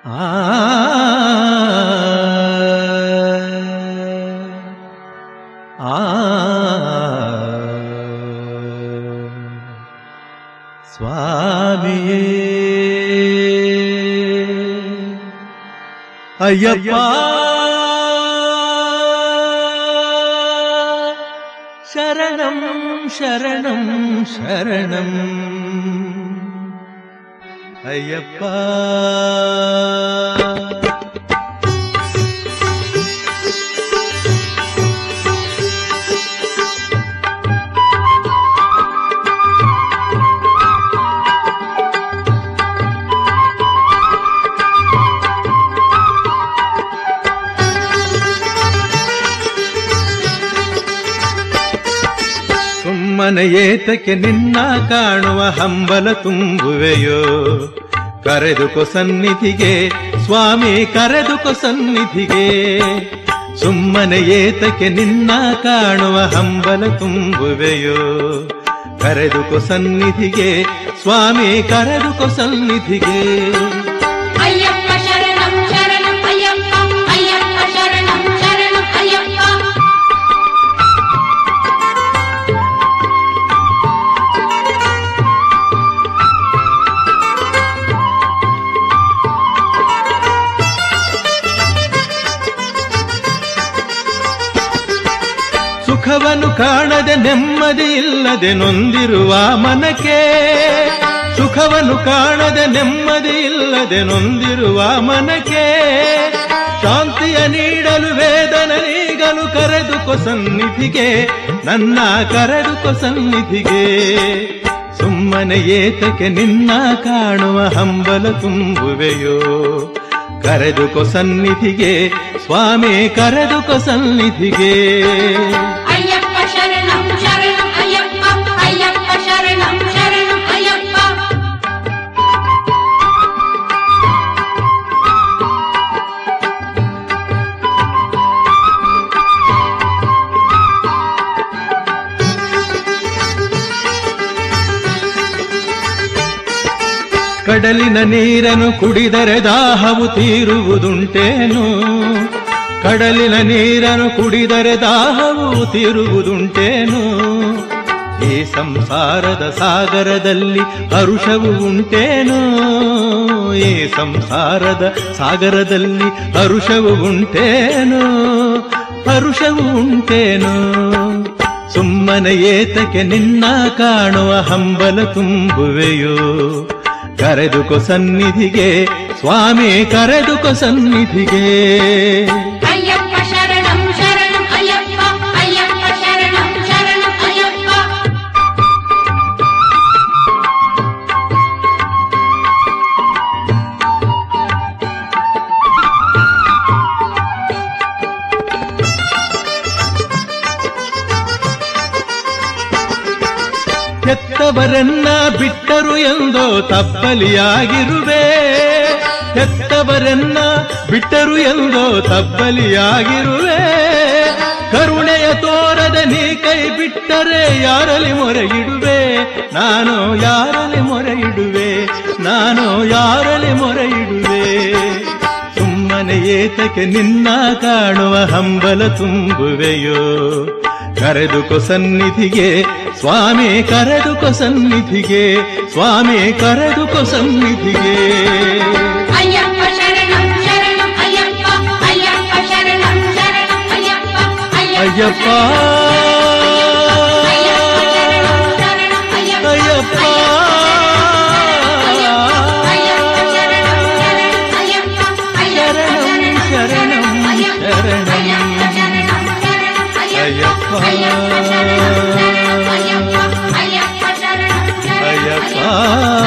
ಆ ಆ ಸ್ವಾಮಿಯೇ ಅಯ್ಯಪ್ಪ ಶರಣಂ ಶರಣಂ ಶರಣಂ ಅಯ್ಯಪ್ಪ ಸುಮ್ಮನೆ ಏತಕ್ಕೆ ನಿನ್ನ ಕಾಣುವ ಹಂಬಲ ತುಂಬುವೆಯೋ ಕರೆದುಕೊ ಸನ್ನಿಧಿಗೆ ಸ್ವಾಮಿ ಕರೆದುಕೊ ಸನ್ನಿಧಿಗೆ ಸುಮ್ಮನೆ ಏತಕ್ಕೆ ನಿನ್ನ ಕಾಣುವ ಹಂಬಲ ತುಂಬುವೆಯೋ ಕರೆದುಕೊ ಸನ್ನಿಧಿಗೆ ಸ್ವಾಮಿ ಕರೆದುಕೊ ಸನ್ನಿಧಿಗೆ ಅಯ್ಯಪ್ಪ ಶರಣಂ ಶರಣಂ ಅಯ್ಯಪ್ಪ ಅಯ್ಯಪ್ಪ ಶರಣಂ ಶರಣಂ ಅಯ್ಯಪ್ಪ ಸುಖವನ್ನು ಕಾಣದೆ ನೆಮ್ಮದಿ ಇಲ್ಲದೆ ನೊಂದಿರುವ ಮನಕ್ಕೆ ಸುಖವನ್ನು ಕಾಣದೆ ನೆಮ್ಮದಿ ಇಲ್ಲದೆ ನೊಂದಿರುವ ಮನಕ್ಕೆ ಶಾಂತಿಯ ನೀಡಲು ವೇದನ ನೀಗಲು ಕರೆದುಕೊ ಸನ್ನಿಧಿಗೆ ನನ್ನ ಕರೆದುಕೊ ಸನ್ನಿಧಿಗೆ ಸುಮ್ಮನೆ ಏತಕ್ಕೆ ನಿನ್ನ ಕಾಣುವ ಹಂಬಲ ತುಂಬುವೆಯೋ ಕರೆದುಕೊ ಸನ್ನಿಧಿಗೆ ಸ್ವಾಮಿ ಕರೆದುಕೊ ಸನ್ನಿಧಿಗೆ ಅಯ್ಯಪ್ಪ ಶರಣಂ ಶರಣಂ ಅಯ್ಯಪ್ಪ ಅಯ್ಯಪ್ಪ ಶರಣಂ ಶರಣಂ ಅಯ್ಯಪ್ಪ ಕಡಲಿನ ನೀರನ್ನು ಕುಡಿದರೆ ದಾಹವು ತೀರುವುದುಂಟೇನು ಕಡಲಿನ ನೀರನ್ನು ಕುಡಿದರೆ ದಾಹವು ತೀರುವುದುಂಟೇನು ಈ ಸಂಸಾರದ ಸಾಗರದಲ್ಲಿ ಹರುಷವು ಉಂಟೇನು ಈ ಸಂಸಾರದ ಸಾಗರದಲ್ಲಿ ಹರುಷವು ಉಂಟೇನು ಹರುಷವು ಉಂಟೇನು ಸುಮ್ಮನೆ ಏತಕ್ಕೆ ನಿನ್ನ ಕಾಣುವ ಹಂಬಲ ತುಂಬುವೆಯೋ ಕರೆದುಕೊ ಸನ್ನಿಧಿಗೆ ಸ್ವಾಮಿ ಕರೆದುಕೊ ಸನ್ನಿಧಿಗೆ ಅಯ್ಯಪ್ಪ ಶರಣಂ ಶರಣಂ ಅಯ್ಯಪ್ಪ ಅಯ್ಯಪ್ಪ ಶರಣಂ ಶರಣಂ ಅಯ್ಯಪ್ಪ ಹೆತ್ತವರನ್ನ ಬಿಟ್ಟರು ಎಂದೋ ತಪ್ಪಲಿಯಾಗಿರುವೆ ಹೆತ್ತವರನ್ನ ಬಿಟ್ಟರು ಎಂದೋ ತಪ್ಪಲಿಯಾಗಿರುವೆ ಕರುಣೆಯ ತೋರದ ನೀ ಕೈ ಬಿಟ್ಟರೆ ಯಾರಲ್ಲಿ ಮೊರೆ ಇಡುವೆ ನಾನು ಯಾರಲ್ಲಿ ಮೊರೆ ಇಡುವೆ ನಾನು ಯಾರಲ್ಲಿ ಮೊರೆ ಇಡುವೆ ಸುಮ್ಮನೆ ಏತಕ್ಕೆ ನಿನ್ನ ಕಾಣುವ ಹಂಬಲ ತುಂಬುವೆಯೋ ಕರೆದುಕೊ ಸನ್ನಿಧಿಗೆ ಸ್ವಾಮಿ ಕರೆದುಕೊ ಸನ್ನಿಧಿಗೆ ಸ್ವಾಮಿ ಕರೆದುಕೊ ಸನ್ನಿಧಿಗೆ ಅಯ್ಯಪ್ಪ ಶರಣಂ ಶರಣಂ ಅಯ್ಯಪ್ಪ ಅಯ್ಯಪ್ಪ ಶರಣಂ ಶರಣಂ ಅಯ್ಯಪ್ಪ ಅಯ್ಯಪ್ಪ ಅಯ್ಯಪ್ಪ ಶರಣಂ ಅಯ್ಯಪ್ಪ ಅಯ್ಯಪ್ಪ ಅಯ್ಯಪ್ಪ